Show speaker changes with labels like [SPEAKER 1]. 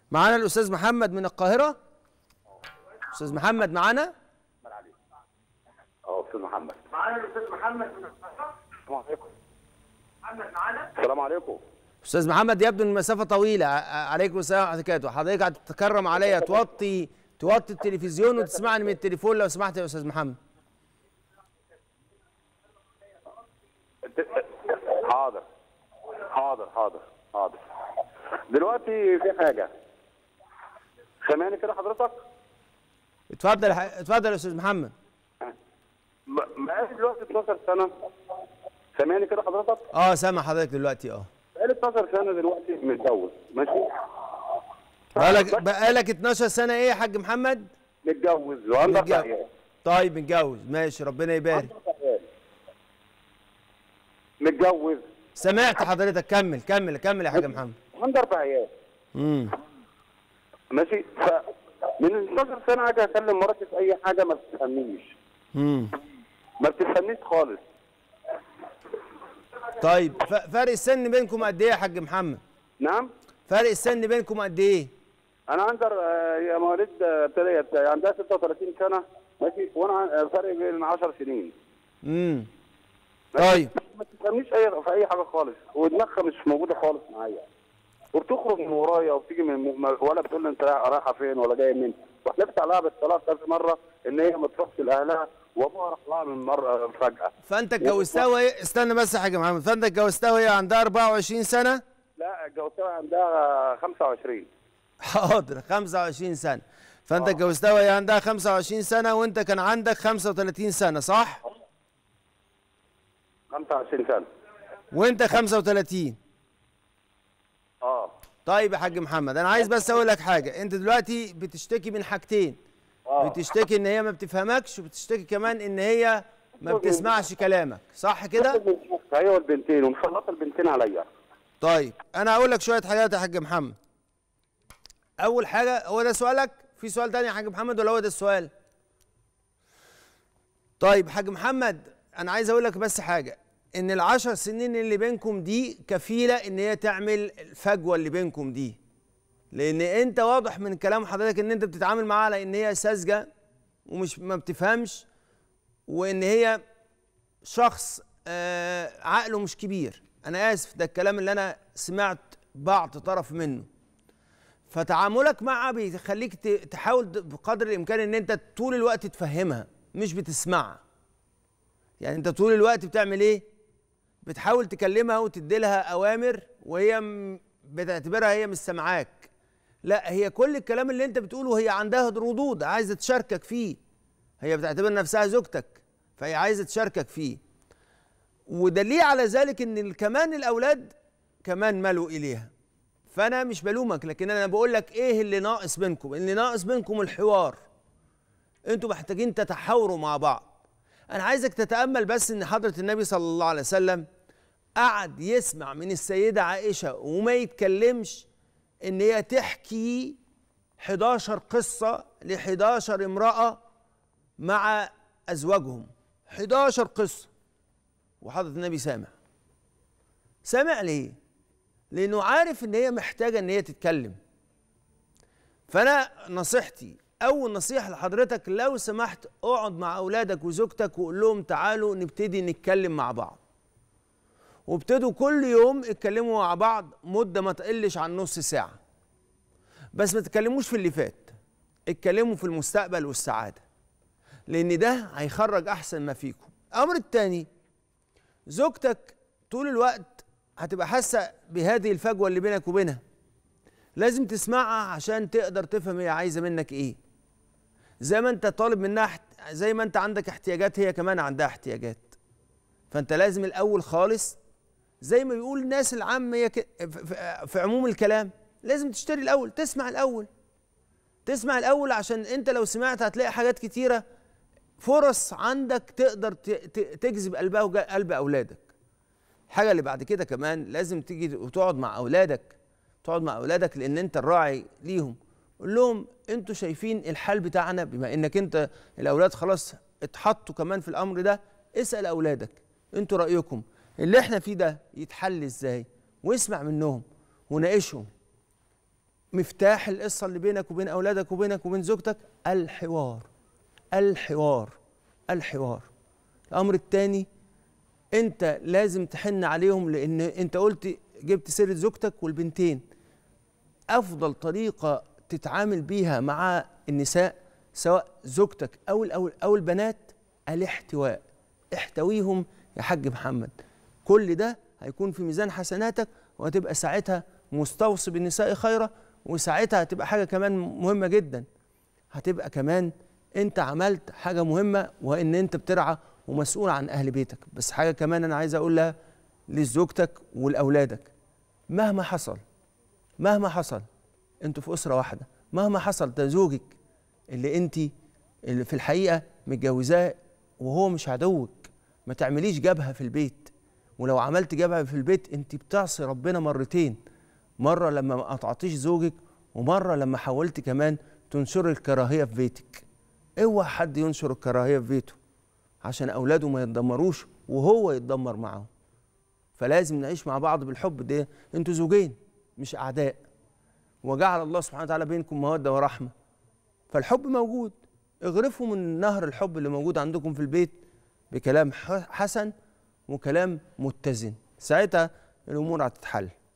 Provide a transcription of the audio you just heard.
[SPEAKER 1] معانا الاستاذ محمد من القاهره استاذ محمد معانا
[SPEAKER 2] اه استاذ محمد
[SPEAKER 3] معانا الاستاذ محمد من القاهره
[SPEAKER 2] السلام عليكم
[SPEAKER 3] محمد معانا
[SPEAKER 2] السلام عليكم
[SPEAKER 1] استاذ محمد يبدو ان المسافه طويله ع- عليكم السلام ورحمه الله وبركاته حضرتك هتتكرم عليا توطي توطي التلفزيون وتسمعني من التليفون لو سمحت يا استاذ محمد
[SPEAKER 2] انت- حاضر حاضر حاضر حاضر دلوقتي في حاجه سامعني كده حضرتك
[SPEAKER 1] اتفضل يا ح- اتفضل يا استاذ محمد
[SPEAKER 2] ب- بقالي دلوقتي 12 سنه سامعني كده حضرتك
[SPEAKER 1] اه سامع حضرتك دلوقتي اه
[SPEAKER 2] بقالي 12 سنه دلوقتي متجوز ماشي
[SPEAKER 1] بقالك بقالك 12 سنه ايه يا حاج محمد
[SPEAKER 2] متجوز وعنده
[SPEAKER 1] متجوز.
[SPEAKER 2] عيال
[SPEAKER 1] طيب متجوز ماشي ربنا يبارك
[SPEAKER 2] متجوز
[SPEAKER 1] سمعت حضرتك كمل كمل كمل يا حاج محمد
[SPEAKER 2] عنده اربع عيال
[SPEAKER 1] امم
[SPEAKER 2] ماشي ف من 12 سنه اجي اكلم مراتي في اي حاجه ما بتفهمنيش
[SPEAKER 1] امم
[SPEAKER 2] ما بتفهمنيش خالص
[SPEAKER 1] طيب ف- فرق السن بينكم قد ايه يا حاج محمد
[SPEAKER 2] نعم
[SPEAKER 1] فرق السن بينكم قد ايه
[SPEAKER 2] انا عندي آه، هي مواليد آه، ابتدائيه عندها 36 سنه ماشي وانا عن- آه، فرق بين 10 سنين
[SPEAKER 1] امم
[SPEAKER 2] ماشي؟
[SPEAKER 1] طيب
[SPEAKER 2] ما تفهمنيش اي في اي حاجه خالص ودماغها مش موجوده خالص معايا وبتخرج من ورايا وبتيجي من م- ولا بتقول لي انت رايح- رايحه فين ولا جايه منين وحلفت عليها بالطلاق كذا مره ان هي ما تروحش لاهلها وابوها راح لها من مره فجاه
[SPEAKER 1] فانت اتجوزتها وهي استنى بس يا حاج محمد فانت اتجوزتها وهي عندها 24 سنه
[SPEAKER 2] لا اتجوزتها عندها 25
[SPEAKER 1] حاضر 25 سنه فانت اتجوزتها وهي عندها 25 سنه وانت كان عندك 35 سنه صح
[SPEAKER 2] 25 سنه
[SPEAKER 1] وانت 35
[SPEAKER 2] اه
[SPEAKER 1] طيب يا حاج محمد انا عايز بس اقول لك حاجه انت دلوقتي بتشتكي من حاجتين
[SPEAKER 2] اه
[SPEAKER 1] بتشتكي ان هي ما بتفهمكش وبتشتكي كمان ان هي ما بتسمعش كلامك صح كده
[SPEAKER 2] هي والبنتين ومسلطه البنتين عليا
[SPEAKER 1] طيب انا هقول لك شويه حاجات يا حاج محمد اول حاجه هو ده سؤالك في سؤال تاني يا حاج محمد ولا هو ده السؤال طيب حاج محمد انا عايز اقول لك بس حاجه ان العشر سنين اللي بينكم دي كفيله ان هي تعمل الفجوه اللي بينكم دي لان انت واضح من كلام حضرتك ان انت بتتعامل معاها على ان هي ساذجه ومش ما بتفهمش وان هي شخص آه عقله مش كبير انا اسف ده الكلام اللي انا سمعت بعض طرف منه فتعاملك معها بيخليك ت- تحاول بقدر الامكان ان انت طول الوقت تفهمها مش بتسمعها يعني انت طول الوقت بتعمل ايه بتحاول تكلمها وتدي لها اوامر وهي م- بتعتبرها هي مش سامعاك لا هي كل الكلام اللي انت بتقوله هي عندها ردود عايزه تشاركك فيه هي بتعتبر نفسها زوجتك فهي عايزه تشاركك فيه ودليل على ذلك ان كمان الاولاد كمان مالوا اليها فانا مش بلومك لكن انا بقول لك ايه اللي ناقص بينكم اللي ناقص بينكم الحوار انتوا محتاجين تتحاوروا مع بعض انا عايزك تتامل بس ان حضره النبي صلى الله عليه وسلم قعد يسمع من السيده عائشه وما يتكلمش ان هي تحكي 11 قصه ل 11 امراه مع ازواجهم 11 قصه وحضرة النبي سامع سامع ليه لانه عارف ان هي محتاجه ان هي تتكلم فانا نصيحتي اول نصيحه لحضرتك لو سمحت اقعد مع اولادك وزوجتك وقول لهم تعالوا نبتدي نتكلم مع بعض وابتدوا كل يوم اتكلموا مع بعض مده ما تقلش عن نص ساعه بس ما تتكلموش في اللي فات اتكلموا في المستقبل والسعاده لان ده هيخرج احسن ما فيكم الامر الثاني زوجتك طول الوقت هتبقى حاسه بهذه الفجوه اللي بينك وبينها لازم تسمعها عشان تقدر تفهم هي عايزه منك ايه زي ما انت طالب منها احت... زي ما انت عندك احتياجات هي كمان عندها احتياجات فانت لازم الاول خالص زي ما بيقول الناس العاميه ك... في- في- في عموم الكلام لازم تشتري الاول تسمع الاول تسمع الاول عشان انت لو سمعت هتلاقي حاجات كتيره فرص عندك تقدر ت- ت- تجذب قلبها وقلب اولادك الحاجه اللي بعد كده كمان لازم تيجي وتقعد مع اولادك تقعد مع اولادك لان انت الراعي ليهم قول لهم انتوا شايفين الحال بتاعنا بما انك انت الاولاد خلاص اتحطوا كمان في الامر ده اسال اولادك انتوا رايكم اللي احنا فيه ده يتحل ازاي واسمع منهم وناقشهم مفتاح القصه اللي بينك وبين اولادك وبينك وبين زوجتك الحوار الحوار الحوار الامر الثاني انت لازم تحن عليهم لان انت قلت جبت سيره زوجتك والبنتين افضل طريقه تتعامل بيها مع النساء سواء زوجتك او او او البنات الاحتواء احتويهم يا حاج محمد كل ده هيكون في ميزان حسناتك وهتبقى ساعتها مستوصي بالنساء خيرا وساعتها هتبقى حاجه كمان مهمه جدا هتبقى كمان انت عملت حاجه مهمه وان انت بترعى ومسؤول عن اهل بيتك بس حاجه كمان انا عايز اقولها لزوجتك ولاولادك مهما حصل مهما حصل انتوا في اسره واحده مهما حصل ده زوجك اللي انت اللي في الحقيقه متجوزاه وهو مش عدوك ما تعمليش جبهه في البيت ولو عملت جبهه في البيت انت بتعصي ربنا مرتين مره لما ما قطعتيش زوجك ومره لما حاولت كمان تنشر الكراهيه في بيتك اوعى حد ينشر الكراهيه في بيته عشان اولاده ما يتدمروش وهو يتدمر معاهم فلازم نعيش مع بعض بالحب ده انتوا زوجين مش اعداء وجعل الله سبحانه وتعالى بينكم موده ورحمه فالحب موجود اغرفوا من نهر الحب اللي موجود عندكم في البيت بكلام ح- حسن وكلام متزن ساعتها الامور هتتحل